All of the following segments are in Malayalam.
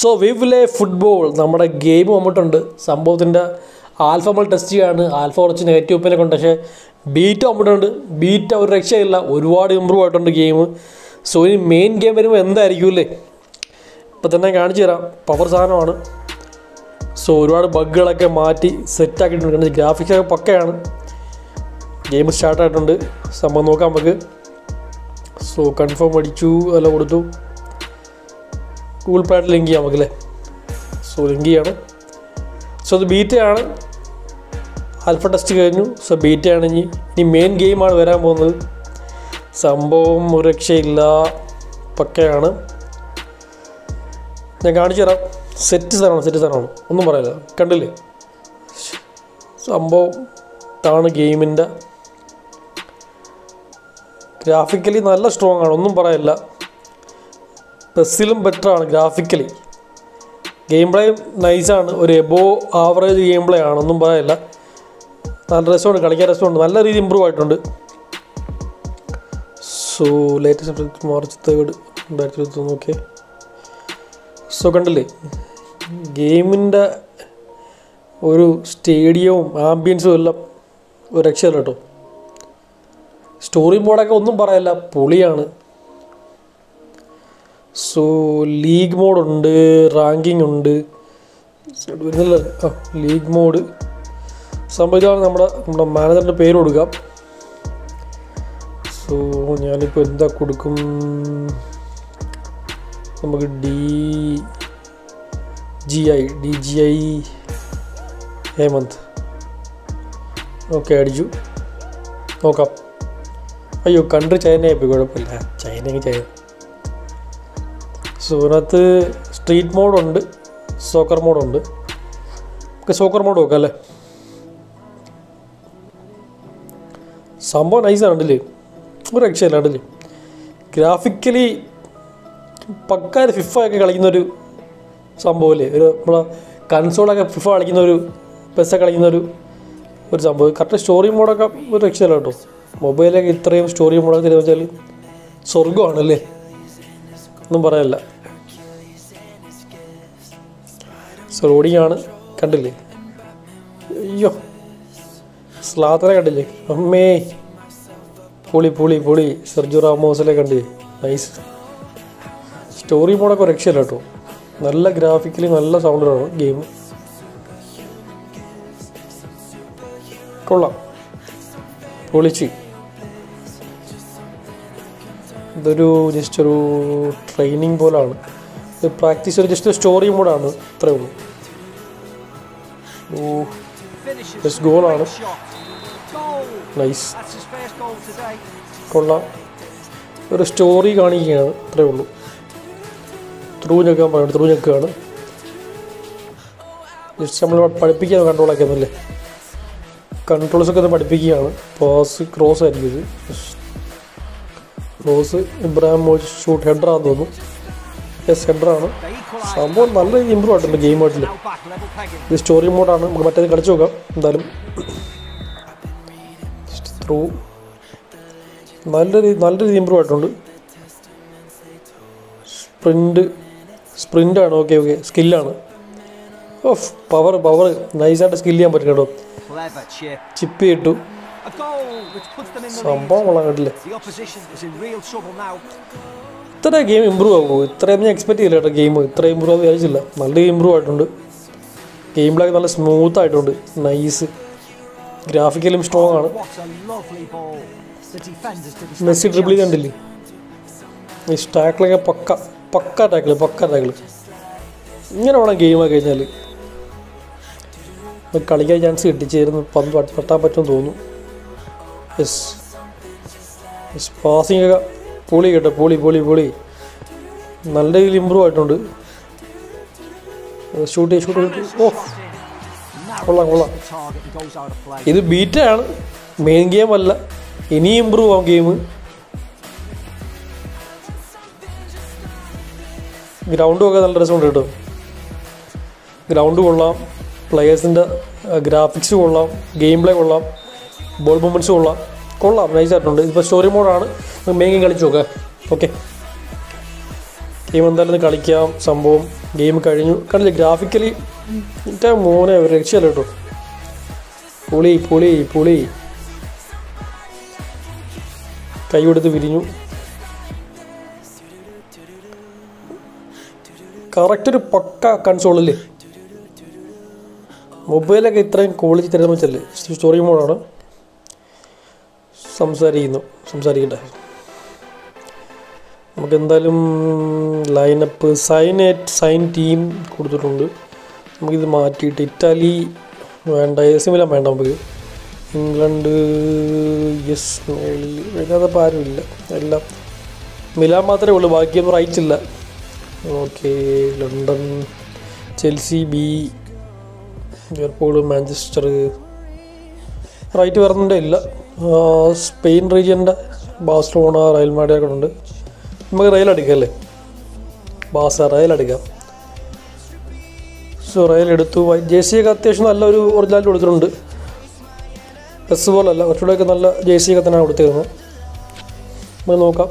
സോ വിവിലെ ഫുട്ബോൾ നമ്മുടെ ഗെയിം വന്നിട്ടുണ്ട് സംഭവത്തിൻ്റെ ആൽഫ നമ്മൾ ടെസ്റ്റ് ചെയ്യാണ് ആൽഫ കുറച്ച് നെഗറ്റീവ് ഒപ്പിനെ കൊണ്ട് പക്ഷേ ബീറ്റ വന്നിട്ടുണ്ട് ബീറ്റ ഒരു രക്ഷയില്ല ഒരുപാട് ഇമ്പ്രൂവ് ആയിട്ടുണ്ട് ഗെയിം സോ ഇനി മെയിൻ ഗെയിം വരുമ്പോൾ എന്തായിരിക്കും അല്ലേ ഇപ്പം തന്നെ കാണിച്ചു തരാം പവർ സാധനമാണ് സോ ഒരുപാട് ബഗ്ഗുകളൊക്കെ മാറ്റി സെറ്റാക്കിയിട്ടുണ്ട് ഗ്രാഫിക്സ് ഒക്കെ പക്കയാണ് ഗെയിം സ്റ്റാർട്ടായിട്ടുണ്ട് സംഭവം നോക്കാം നമുക്ക് സോ കൺഫേം അടിച്ചു അല്ല കൊടുത്തു ഗൂഗിൾ പ്ലാറ്റ് ലിങ്ക് ചെയ്യാം നമുക്കല്ലേ സോ ലിങ്ക് ചെയ്യാണ് സോ അത് ബീറ്റയാണ് ആൽഫ ടെസ്റ്റ് കഴിഞ്ഞു സോ ബീറ്റയാണ് ഇനി ഇനി മെയിൻ ഗെയിമാണ് വരാൻ പോകുന്നത് സംഭവം ഒരു രക്ഷയില്ല പക്കയാണ് ഞാൻ കാണിച്ചു തരാം സെറ്റ് സാധനമാണ് സെറ്റ് സാധനമാണ് ഒന്നും പറയില്ല കണ്ടില്ലേ സംഭവം ഇതാണ് ഗെയിമിൻ്റെ ഗ്രാഫിക്കലി നല്ല സ്ട്രോങ് ആണ് ഒന്നും പറയില്ല പെസ്സിലും ബെറ്ററാണ് ഗ്രാഫിക്കലി ഗെയിം പ്ലേ നൈസാണ് ഒരു എബോ ആവറേജ് ഗെയിം പ്ലേ ആണ് ഒന്നും പറയില്ല നല്ല രസമുണ്ട് കളിക്കാൻ രസമുണ്ട് നല്ല രീതിയിൽ ഇമ്പ്രൂവ് ആയിട്ടുണ്ട് സോ ലേറ്റസ്റ്റ് മാർച്ച് തേർഡ് രണ്ടായിരത്തി ഇരുപത്തൊന്ന് ഓക്കെ സോ കണ്ടില്ലേ ഗെയിമിൻ്റെ ഒരു സ്റ്റേഡിയവും ആംബിയൻസും എല്ലാം ഒരു രക്ഷയില്ല കേട്ടോ സ്റ്റോറി മോഡൊക്കെ ഒന്നും പറയല്ല പൊളിയാണ് സോ ലീഗ് മോഡുണ്ട് റാങ്കിങ് ഉണ്ട് വരുന്നില്ല ആ ലീഗ് മോഡ് സംഭവം ഇതാണ് നമ്മുടെ നമ്മുടെ മാനേജറിൻ്റെ പേര് കൊടുക്കാം സോ ഞാനിപ്പോൾ എന്താ കൊടുക്കും നമുക്ക് D G I D G I Hemant okay അടിച്ചു നോക്കാം അയ്യോ കൺട്രി ചൈനയായി പോയി കുഴപ്പമില്ല ചൈനയെങ്കിൽ ചൈന സോ ഇതിനകത്ത് സ്ട്രീറ്റ് മോഡുണ്ട് സോക്കർ മോഡുണ്ട് നമുക്ക് സോക്കർ മോഡ് നോക്കാം അല്ലേ സംഭവം നൈസാണ് ഉണ്ടല്ലേ ഒരു രക്ഷയില്ല ഉണ്ടല്ലേ ഗ്രാഫിക്കലി പക്ക ഫിഫ ഒക്കെ കളിക്കുന്നൊരു സംഭവമല്ലേ ഒരു നമ്മളെ കൺസോളൊക്കെ ഫിഫ കളിക്കുന്ന ഒരു പെസ്സൊക്കെ കളിക്കുന്ന ഒരു ഒരു സംഭവം കറക്റ്റ് സ്റ്റോറി മോഡൊക്കെ ഒരു രക്ഷയില്ല കേട്ടോ മൊബൈലൊക്കെ ഇത്രയും സ്റ്റോറി മോഡൊക്കെ തരുന്ന വെച്ചാൽ സ്വർഗമാണല്ലേ ഒന്നും പറയല്ല സോ ലോഡിങ് ആണ് കണ്ടില്ലേ അയ്യോ സ്ലാത്തനെ കണ്ടില്ലേ അമ്മേ പൊളി പൊളി പൊളി സെർജു റാമോസിലെ കണ്ടില്ലേ നൈസ് സ്റ്റോറി മോഡൊക്കെ രക്ഷയില്ല കേട്ടോ നല്ല ഗ്രാഫിക്കലി നല്ല സൗണ്ടിലാണ് ഗെയിം കൊള്ളാം പൊളിച്ച് ഇതൊരു ജസ്റ്റ് ഒരു ട്രെയിനിങ് പോലാണ് ഇത് പ്രാക്ടീസ് ഒരു ജസ്റ്റ് സ്റ്റോറി മോഡാണ് ഇത്രേ ഉള്ളൂ ഓ Finishes. ഗോളാണ് Shot. Goal. Nice That's his first goal today. കൊള്ളാം ഒരു സ്റ്റോറി കാണിക്കുകയാണ് ഇത്രേ ഉള്ളൂ ത്രൂ ഞെക്കാൻ പറയുന്നത് ത്രൂ ഞെക്കുകയാണ് ജസ്റ്റ് നമ്മൾ പഠിപ്പിക്കാൻ കൺട്രോളൊക്കെ ഒന്നല്ലേ കൺട്രോൾസ് ഒക്കെ ഒന്ന് പഠിപ്പിക്കുകയാണ് പാസ് ക്രോസ് ആയിരിക്കും ഇത് ക്രോസ് ഇബ്രാഹിം മോച്ച് ഷൂട്ട് ഹെഡറാന്ന് തോന്നുന്നു യെസ് ഹെഡറാണ് They equalise. സംഭവം നല്ല രീതിയിൽ ഇമ്പ്രൂവ് ആയിട്ടുണ്ട് ഗെയിം ആയിട്ടില്ല Now back level pegging. ഇത് സ്റ്റോറി മോഡാണ് നമുക്ക് മറ്റേത് കളിച്ച് നോക്കാം എന്തായാലും ത്രൂ നല്ല രീതി നല്ല രീതി ഇമ്പ്രൂവ് ആയിട്ടുണ്ട് സ്പ്രിൻ്റ് സ്പ്രിൻ്റാണ് ഓക്കെ ഓക്കെ സ്കില്ലാണ് ഓഫ് പവർ പവർ നൈസായിട്ട് സ്കില്ല് ചെയ്യാൻ പറ്റും കേട്ടോ Clever chip. ചിപ്പ് ഇട്ടു A goal which puts them in the lead. സംഭവം കൊള്ളാൻ കണ്ടില്ലേ The opposition is in real trouble now. ഇത്ര ഗെയിം ഇമ്പ്രൂവ് ആകുമോ ഇത്രയും ഞാൻ എക്സ്പെക്ട് ചെയ്യില്ല കേട്ടോ ഗെയിം ഇത്ര ഇമ്പ്രൂവ് ആകും വിചാരിച്ചില്ല നല്ല ഇമ്പ്രൂവ് ആയിട്ടുണ്ട് ഗെയിം പ്ലേക്ക് നല്ല സ്മൂത്ത് ആയിട്ടുണ്ട് നൈസ് ഗ്രാഫിക്കലും സ്ട്രോങ് ആണ് What a lovely ball. The defenders to be Messi dribble കണ്ടില്ലേ ഈ ടാക്കിളൊക്കെ പക്ക പക്ക ടാക്കിള് പക്ക ടാക്കിള് ഇങ്ങനെ വേണം ഗെയിമൊക്കെ കഴിഞ്ഞാൽ കളിക്കാൻ ചാൻസ് കിട്ടിച്ചേരുന്നു പന്ത് പ- പെട്ടാൻ പറ്റുമെന്ന് തോന്നുന്നു യെസ് യെസ് പാസിംഗ് ഒക്കെ പൊളി കേട്ടോ പൊളി പൊളി പൊളി നല്ല രീതിയിൽ ഇമ്പ്രൂവ് ആയിട്ടുണ്ട് ഷൂട്ട് ഷൂട്ട് ഓ കൊള്ളാം കൊള്ളാം target and goes out of play. ഇത് ബീറ്റാണ് മെയിൻ ഗെയിം അല്ല ഇനി ഇമ്പ്രൂവ് ആവും ഗെയിം ഗ്രൗണ്ടും ഒക്കെ നല്ല രസമുണ്ട് കേട്ടോ ഗ്രൗണ്ട് കൊള്ളാം പ്ലെയേഴ്സിൻ്റെ ഗ്രാഫിക്സ് കൊള്ളാം ഗെയിം പ്ലേ കൊള്ളാം ബോൾ മൂവ്മെൻറ്റ്സ് കൊള്ളാം കൊള്ളാം നൈസ് ആയിട്ടുണ്ട് ഇപ്പോൾ സ്റ്റോറി മോഡാണ് മെയിൻ ഗെയിം കളിച്ച് നോക്കാം ഓക്കെ ഗെയിം എന്തായാലും ഒന്ന് കളിക്കാം സംഭവം ഗെയിം കഴിഞ്ഞു കണ്ടില്ലേ ഗ്രാഫിക്കലി എൻ്റെ മോനെ ഒരു രക്ഷയല്ല കേട്ടോ പൊളി പൊളി പൊളി കൈ കൊടുത്ത് വിരിഞ്ഞു കറക്റ്റ് ഒരു പക്ക കൺസോളല്ലേ മൊബൈലൊക്കെ ഇത്രയും ക്വാളിറ്റി തരുന്ന വെച്ചല്ലേ സ്റ്റോറി മോഡാണ് സംസാരിക്കുന്നു സംസാരിക്കട്ടെ നമുക്ക് എന്തായാലും ലൈനപ്പ് സൈൻ എറ്റ് സൈൻ ടീം കൊടുത്തിട്ടുണ്ട് നമുക്കിത് മാറ്റിയിട്ട് ഇറ്റാലി വേണ്ട എ സി മിലാൻ വേണ്ട നമുക്ക് ഇംഗ്ലണ്ട് യെസ് വേണ്ടതപ്പോൾ ആരുമില്ല എല്ലാം മിലാൻ മാത്രമേ ഉള്ളൂ ബാക്കിയൊന്നും റൈറ്റ് ഇല്ല ഓക്കെ ലണ്ടൻ ചെൽസി ബി ലിവർപൂൾ മാഞ്ചസ്റ്റർ റൈറ്റ് വരുന്നുണ്ട് ഇല്ല ആ, സ്പെയിൻ റീജിയൻ്റെ ബാഴ്സലോണ റയൽ മാഡ്രിഡ് ഒക്കെ ഉണ്ട് നമുക്ക് റയൽ അടിക്കാം അല്ലേ ബാസ റയൽ അടിക്കാം സോ റയൽ എടുത്തു വൈറ്റ് ജേഴ്സിയൊക്കെ അത്യാവശ്യം നല്ലൊരു ഒറിജിനാലിറ്റി കൊടുത്തിട്ടുണ്ട് ബസ് പോലല്ല കുറച്ചുകൂടെയൊക്കെ നല്ല ജേഴ്സിയൊക്കെ തന്നെയാണ് കൊടുത്തിരുന്നത് നമുക്ക് നോക്കാം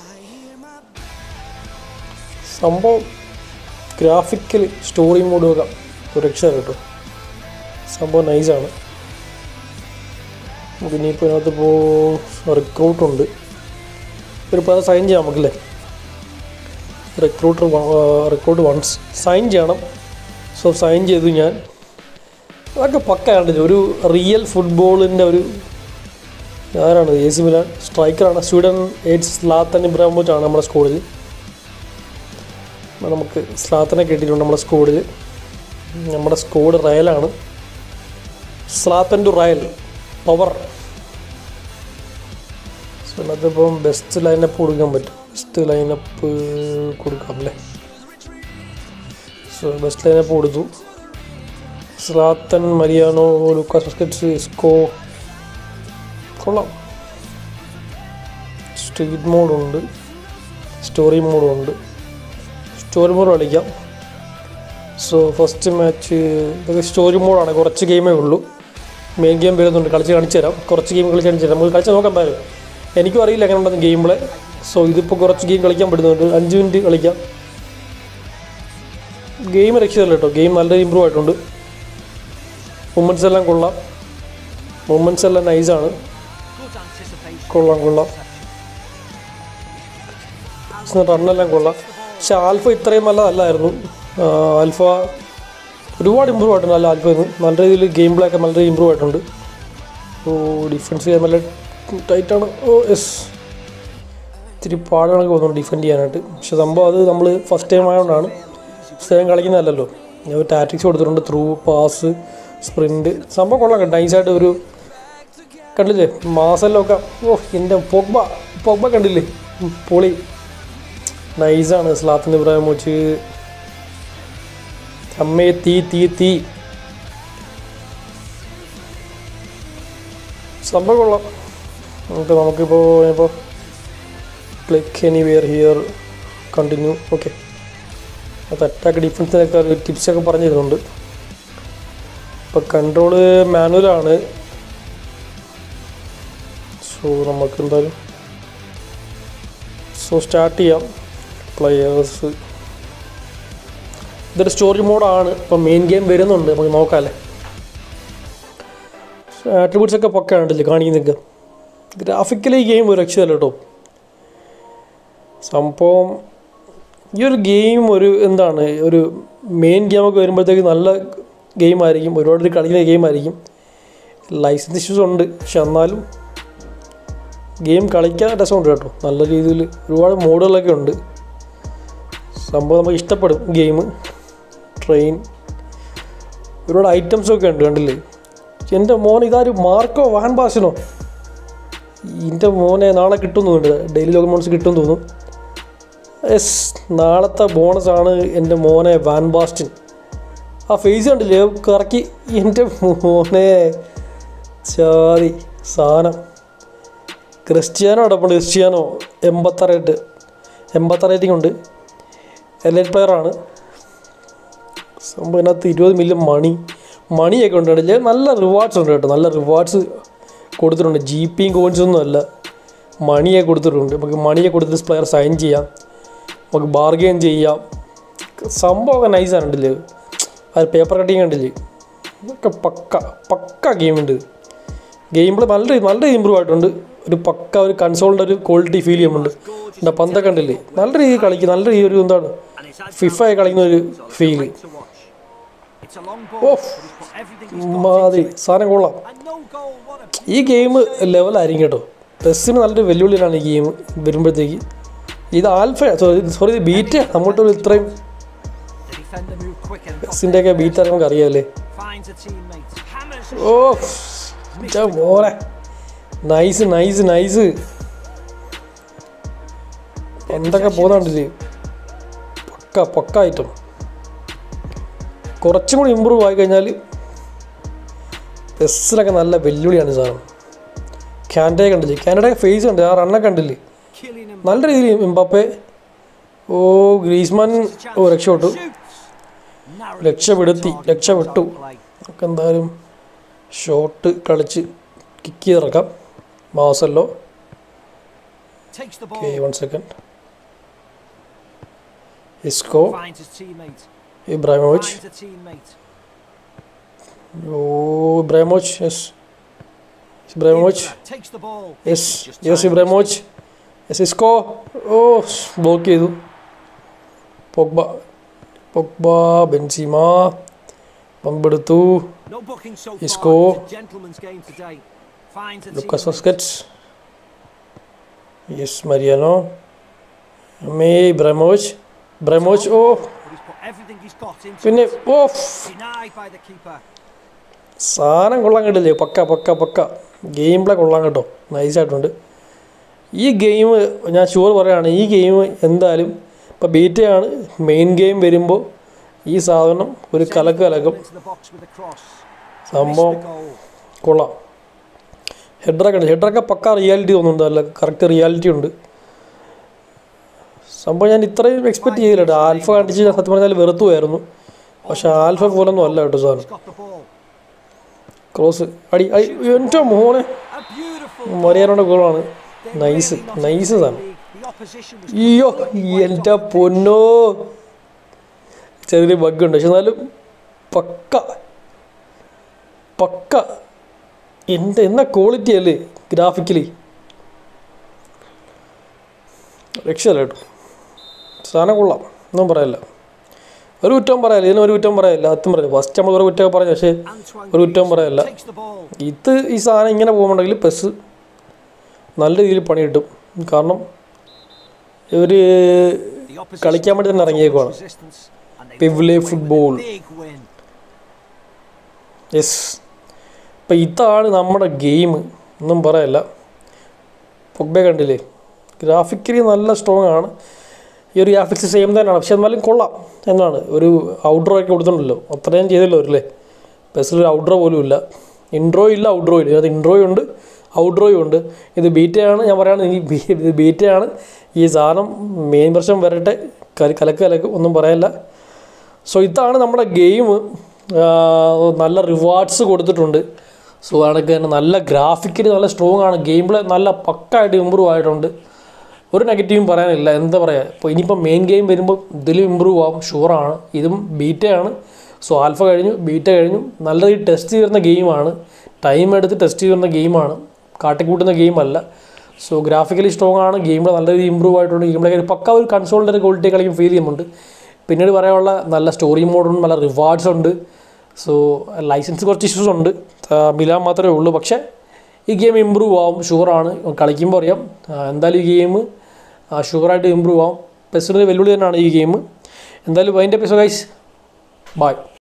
സംഭവം ഗ്രാഫിക്കൽ സ്റ്റോറി മോഡ് വെക്കാം ഒരു രക്ഷ കേട്ടോ സംഭവം നൈസാണ് നമുക്ക് ഇനിയിപ്പോൾ ഇതിനകത്ത് ഇപ്പോൾ റിക്രൂട്ടുണ്ട് ഒരു പല സൈൻ ചെയ്യാം നമുക്കല്ലേ റിക്രൂട്ടർ റിക്രൂട്ട് വൺസ് സൈൻ ചെയ്യണം സോ സൈൻ ചെയ്തു ഞാൻ അതൊക്കെ പക്കയാണ് ഒരു റിയൽ ഫുട്ബോളിൻ്റെ ഒരു ആരാണ് എ സി മിലാൻ സ്ട്രൈക്കറാണ് സ്വീഡൻ എയ്റ്റ് സ്ലാത്തൻ ഇബ്രാഹിമോച്ച് ആണ് നമ്മുടെ സ്കൂളിൽ നമുക്ക് സ്ലാത്തനെ കിട്ടിയിട്ടുണ്ട് നമ്മുടെ സ്കൂളിൽ നമ്മുടെ സ്കോഡ് റയലാണ് Zlatan to Real power so അതിപ്പം ബെസ്റ്റ് ലൈനപ്പ് കൊടുക്കാൻ പറ്റും ബെസ്റ്റ് ലൈനപ്പ് കൊടുക്കാം അല്ലേ സോ ബെസ്റ്റ് ലൈനപ്പ് കൊടുത്തു Zlatan Mariano Lucas Busquets Isco കൊള്ളാം സ്ട്രീറ്റ് മോഡുണ്ട് സ്റ്റോറി മോഡുണ്ട് സ്റ്റോറി മോഡ് കളിക്കാം സോ ഫസ്റ്റ് മാച്ച് ഇതൊക്കെ സ്റ്റോറി മോഡാണ് കുറച്ച് ഗെയിമേ ഉള്ളൂ മെയിൻ ഗെയിം വരുന്നുണ്ട് കളിച്ച് കാണിച്ചു തരാം കുറച്ച് ഗെയിം കളിച്ച് കാണിച്ചു തരാം നമുക്ക് കളിച്ച് നോക്കാൻ പറ്റും എനിക്കും അറിയില്ല എങ്ങനെ ഉണ്ടെന്ന് ഗെയിം പ്ലേ സോ ഇതിപ്പോൾ കുറച്ച് ഗെയിം കളിക്കാൻ പറ്റുന്നുണ്ട് അഞ്ച് മിനിറ്റ് കളിക്കാം ഗെയിം രക്ഷിതല്ല കേട്ടോ ഗെയിം നല്ല ഇമ്പ്രൂവ് ആയിട്ടുണ്ട് മൂമെൻറ്റ്സ് എല്ലാം കൊള്ളാം മൂമെൻറ്റ്സ് എല്ലാം നൈസാണ് Good anticipation. കൊള്ളാം കൊള്ളാം റണ്ണെല്ലാം കൊള്ളാം പക്ഷെ ആൽഫ ഇത്രയും നല്ലതല്ലായിരുന്നു ആ, ആൽഫ ഒരുപാട് ഇമ്പ്രൂവ് ആയിട്ടുണ്ട് നല്ല ആൽഫ നല്ല രീതിയിൽ ഗെയിം പ്ലേ ഒക്കെ നല്ല രീതിയിൽ ഇമ്പ്രൂവ് ആയിട്ടുണ്ട് ഓ ഡിഫൻസ് ചെയ്യാൻ നല്ല ടൈറ്റാണ് ഓ യെസ് ഇത്തിരി പാടാണ് തോന്നുന്നു ഡിഫെൻഡ് ചെയ്യാനായിട്ട് പക്ഷെ സംഭവം അത് നമ്മൾ ഫസ്റ്റ് ടൈം ആയതുകൊണ്ടാണ് സ്ഥിരം കളിക്കുന്നതല്ലല്ലോ ഞാൻ ഒരു ടാറ്റിക്സ് കൊടുത്തിട്ടുണ്ട് ത്രൂ പാസ് സ്പ്രിൻറ്റ് സംഭവം കൊള്ളാം കേട്ടോ നൈസായിട്ട് ഒരു കണ്ടില്ലേ മാസെല്ലൊക്കെ ഓ എൻ്റെ പൊഗ്ബ പൊഗ്ബ കണ്ടില്ലേ ഉം, പൊളി നൈസാണ് സ്ലാത്തിന് ഇബ്രാഹിം വെച്ച് അമ്മയെ തീ തീ തീ സംഭവം കൊള്ളാം നമുക്ക് നമുക്കിപ്പോൾ ഇപ്പോൾ click anywhere here continue okay അത് അറ്റാക്ക് ഡിഫൻസിനൊക്കെ ഒരു ടിപ്സൊക്കെ പറഞ്ഞു തരുന്നുണ്ട് ഇപ്പോൾ കൺട്രോള് മാനുവലാണ് സോ നമുക്ക് എന്തായാലും സോ സ്റ്റാർട്ട് ചെയ്യാം പ്ലെയേഴ്സ് ഇതൊരു സ്റ്റോറി മോഡാണ് ഇപ്പം മെയിൻ ഗെയിം വരുന്നുണ്ട് നമുക്ക് നോക്കാമല്ലേ ആട്രിബ്യൂട്ട്സ് ഒക്കെ പൊക്കാണ്ടല്ലേ കാണിക്കുന്നൊക്കെ ഗ്രാഫിക്കലി ഗെയിം ഒരു രക്ഷയല്ല കേട്ടോ സംഭവം ഈ ഒരു ഗെയിം ഒരു എന്താണ് ഒരു മെയിൻ ഗെയിമൊക്കെ വരുമ്പോഴത്തേക്ക് നല്ല ഗെയിം ആയിരിക്കും ഒരുപാട് പേര് കളിക്കുന്ന ഗെയിം ആയിരിക്കും ലൈസൻസ് ഇഷ്യൂസ് ഉണ്ട് പക്ഷെ എന്നാലും ഗെയിം കളിക്കാൻ രസമുണ്ട് കേട്ടോ നല്ല രീതിയിൽ ഒരുപാട് മോഡുകളൊക്കെ ഉണ്ട് സംഭവം നമുക്ക് ഇഷ്ടപ്പെടും ഗെയിം ട്രെയിൻ ഒരുപാട് ഐറ്റംസൊക്കെ ഉണ്ട് കണ്ടില്ലേ എൻ്റെ മോൻ ഇതാര് മാർക്കോ വാൻ ബാസിനോ എൻ്റെ മോനെ നാളെ കിട്ടും തോന്നുന്നുണ്ട് ഡെയിലി ലോക മോൺസ് കിട്ടും തോന്നുന്നു യെസ് നാളത്തെ ബോണസാണ് എൻ്റെ മോനെ വാൻ ബാസ്റ്റിൻ ആ ഫേസ് കണ്ടില്ലേ കറക്കി എൻ്റെ മോനെ ചാതി സാധനം ക്രിസ്ത്യാനോ അടപ്പുണ്ട് ക്രിസ്ത്യാനോ എൺപത്തറേറ്റ് എൺപത്തറ റേറ്റിംഗ് ഉണ്ട് എലൈറ്റ് പ്ലെയറാണ് സംഭവം ഇതിനകത്ത് ഇരുപത് മില്യൺ മണി മണിയൊക്കെ ഉണ്ട് കേട്ടോ. നല്ല റിവാർഡ്സ് ഉണ്ട് കേട്ടോ നല്ല റിവാർഡ്സ് കൊടുത്തിട്ടുണ്ട് ജി പിയും കോയിൻസ് ഒന്നും അല്ല മണിയെ കൊടുത്തിട്ടുണ്ട് നമുക്ക് മണിയെ കൊടുത്തിട്ട് പ്ലെയർ സൈൻ ചെയ്യാം നമുക്ക് ബാർഗെയിൻ ചെയ്യാം സംഭവമൊക്കെ നൈസാണ് കണ്ടില്ലേ അത് പേപ്പർ കട്ടിങ് കണ്ടില്ലേ ഇതൊക്കെ പക്ക പക്ക ഗെയിമുണ്ട് ഗെയിം പ്ലേ നല്ല രീതി- നല്ല ഇമ്പ്രൂവ് ആയിട്ടുണ്ട് ഒരു പക്ക ഒരു കൺസോളിൻ്റെ ഒരു ക്വാളിറ്റി ഫീൽ ചെയ്യുന്നുണ്ട് എന്താ പന്തൊക്കെ കണ്ടില്ലേ നല്ല രീതിയിൽ കളിക്കും നല്ല രീതിയിൽ ഒരു എന്താണ് And it's had ഫിഫ കളിക്കുന്ന ഒരു feel to watch. It's a long ball, Oof. but he's put everything he's got മാതിരി into it. സാധനം കൊള്ളാം And no goal, what a ഈ ഗെയിം ലെവലായിരിക്കും കേട്ടോ പെസ്സിന് നല്ലൊരു വെല്ലുവിളിയാണ് ഈ ഗെയിം വരുമ്പോഴത്തേക്ക് ഇത് ആൽഫ സോറി ഇത് ബീറ്റ് അങ്ങോട്ടൊരു ഇത്രയും the defender moved quick and got പെസ്സിൻ്റെയൊക്കെ ബീറ്റ് നമുക്ക് അറിയാമല്ലേ finds a teammate. Hammers a ഓ ഛെ, മോനെ നൈസ് നൈസ് നൈസ് എന്തൊക്കെ പോകുന്നുണ്ടില്ലേ പക്ക പക്ക ഐറ്റം കുറച്ചും കൂടി ഇമ്പ്രൂവ് ആയി കഴിഞ്ഞാൽ പെസ്സിലൊക്കെ നല്ല വെല്ലുവിളിയാണ് ഈ സാധനം ക്യാൻഡയെ കണ്ടില്ലേ ക്യാൻഡയുടെ ഫേസ് ഉണ്ട് ആ റണ്ണൊക്കെ കണ്ടില്ലേ killing him. നല്ല രീതിയിൽ എംബാപ്പെ ഓ ഗ്രീസ്മാൻ ഓ രക്ഷപ്പെട്ടു Shoots. Narrowly രക്ഷപ്പെടുത്തി missed the target. രക്ഷപ്പെട്ടു Play. നമുക്ക് എന്തായാലും ഷോട്ട് കളിച്ച് കിക്ക് ചെയ്തിറക്കാം മാസല്ലോ Takes the okay ball. One second Isco Finds his teammate. Ibrahimovic Finds a teammate. Oh Ibrahimovic yes Ibrahimovic Ibra Takes the ball. Yes yes Ibrahimovic yes Isco oh block ചെയ്തു പൊഗ്ബ പൊഗ്ബ ബെൻസിമ പമ്പെടുത്തു No booking so Isco. far. It's a gentleman's game today. Finds a Lucas teammate. Busquets yes Mariano മേ Ibrahimovic Ibrahimovic oh But he's put everything he's got into പിന്നെ it. Oh Denied by the keeper. സാധനം കൊള്ളാൻ കിട്ടില്ലേ പക്ക പക്ക പക്ക ഗെയിം പ്ലേ കൊള്ളാൻ കേട്ടോ നൈസായിട്ടുണ്ട് ഈ ഗെയിം ഞാൻ ഷുവർ പറയുകയാണ് ഈ ഗെയിം എന്തായാലും ഇപ്പോൾ ബീറ്റയാണ് മെയിൻ ഗെയിം വരുമ്പോൾ ഈ സാധനം ഒരു കലക്ക് കലക്കും Into the box with a cross. സംഭവം Missed the goal. കൊള്ളാം ഹെഡറൊക്കെ ഉണ്ട് ഹെഡറൊക്കെ പക്ക റിയാലിറ്റി തോന്നുന്നുണ്ട് അല്ല കറക്റ്റ് റിയാലിറ്റി ഉണ്ട് സംഭവം ഞാൻ ഇത്രയും എക്സ്പെക്ട് ചെയ്തില്ല കേട്ടോ ആൽഫ കണ്ടിച്ച് ഞാൻ സത്യം പറഞ്ഞാൽ വെറുത്തു പോയായിരുന്നു പക്ഷെ ആൽഫ പോലൊന്നും അല്ല കേട്ടോ സാധനം He's got the ball. Cross അടി അടി എൻ്റെ മോനെ A beautiful മറിയാനോടെ ഗോളാണ് They nice really not nice in the സാധനം league. The opposition was അയ്യോ completely wiped എൻ്റെ off. പൊന്നോ ചെറിയൊരു ബഗ് ഉണ്ട് പക്ഷെ എന്നാലും പക്ക പക്ക എന്ത് എന്നാ ക്വാളിറ്റി അല്ലേ ഗ്രാഫിക്കലി രക്ഷയല്ല കേട്ടോ സാധനം കൊള്ളാം ഒന്നും പറയല്ല ഒരു കുറ്റം പറയല്ല ഇതിന് ഒരു കുറ്റം പറയല്ല സത്യം പറയില്ല ഫസ്റ്റ് നമ്മൾ ഒരു കുറ്റമൊക്കെ പറഞ്ഞു പക്ഷേ Antoine ഒരു കുറ്റവും പറയല്ല takes the ball. ഇത് ഈ സാധനം ഇങ്ങനെ പോകുന്നുണ്ടെങ്കിൽ പെസ് നല്ല രീതിയിൽ പണി കിട്ടും കാരണം ഇവർ The opposition കളിക്കാൻ വേണ്ടി തന്നെ put up ഇറങ്ങിയേക്കുവാണ്. its resistance and they പിവ്ലെ walked away with a football big win. Yes ഇപ്പം ഇതാണ് നമ്മുടെ ഗെയിം ഒന്നും പറയല്ല പൊഗ്ബെ കണ്ടില്ലേ ഗ്രാഫിക്കലി നല്ല സ്ട്രോങ് ആണ് ഈ ഒരു ഗ്രാഫിക്സ് സെയിം തന്നെയാണ് പക്ഷെ എന്നാലും കൊള്ളാം എന്നാണ് ഒരു ഔട്ട്ഡ്രോ ഒക്കെ കൊടുത്തിട്ടുണ്ടല്ലോ അത്രയും ചെയ്തല്ലോ അവരല്ലേ ബസ്സിൽ ഒരു ഔട്ട്ഡ്രോ പോലും ഇല്ല ഇൻട്രോ ഇല്ല ഔട്ട്ഡ്രോ ഇല്ല അത് ഇൻട്രോയും ഉണ്ട് ഔട്ട്ഡ്രോയും ഉണ്ട് ഇത് ബീറ്റയാണ് ഞാൻ പറയുകയാണ് ഈ ബി- ഇത് ബീറ്റയാണ് ഈ സാധനം മെയിൻ പ്രശ്നം വരട്ടെ കല- കലക്ക് കലക്ക് ഒന്നും പറയല്ല സോ ഇതാണ് നമ്മുടെ ഗെയിം നല്ല റിവാർഡ്സ് കൊടുത്തിട്ടുണ്ട് സോ അതൊക്കെ തന്നെ നല്ല ഗ്രാഫിക്കലി നല്ല സ്ട്രോങ് ആണ് ഗെയിം പ്ലേ നല്ല പക്കായിട്ട് ഇമ്പ്രൂവ് ആയിട്ടുണ്ട് ഒരു നെഗറ്റീവും പറയാനില്ല എന്താ പറയുക ഇപ്പോൾ ഇനിയിപ്പോൾ മെയിൻ ഗെയിം വരുമ്പോൾ ഇതിലും ഇമ്പ്രൂവ് ആവും ഷുവറാണ് ഇതും ബീറ്റയാണ് സോ ആൽഫ കഴിഞ്ഞു ബീറ്റ കഴിഞ്ഞു നല്ല രീതിയിൽ ടെസ്റ്റ് ചെയ്യുന്ന ഗെയിമാണ് ടൈം എടുത്ത് ടെസ്റ്റ് ചെയ്യുന്ന ഗെയിമാണ് കാട്ടിക്കൂട്ടുന്ന ഗെയിമല്ല സോ ഗ്രാഫിക്കലി സ്ട്രോങ് ആണ് ഗെയിമിൽ നല്ല രീതിയിൽ ഇമ്പ്രൂവ് ആയിട്ടുണ്ട് ഗെയിമിലെ പക്ക ഒരു കൺസോളിൻ്റെ ക്വാളിറ്റി കളിക്കും ഫീൽ ചെയ്യുന്നുണ്ട് പിന്നീട് പറയാനുള്ള നല്ല സ്റ്റോറി മോഡും നല്ല റിവാർഡ്സ് ഉണ്ട് സോ ലൈസൻസ് കുറച്ച് ഇഷ്യൂസ് ഉണ്ട് ആ, മിലാൻ മാത്രമേ ഉള്ളൂ പക്ഷേ ഈ ഗെയിം ഇമ്പ്രൂവ് ആവും ഷുവറാണ് കളിക്കുമ്പോൾ അറിയാം ആ, എന്തായാലും ഈ ഗെയിം ഷുവറായിട്ട് ഇമ്പ്രൂവ് ആവും പെസ്സിനൊരു വെല്ലുവിളി തന്നെയാണ് ഈ ഗെയിം എന്തായാലും അതിൻ്റെ എപ്പിസോഡ് ഗൈസ് ബൈ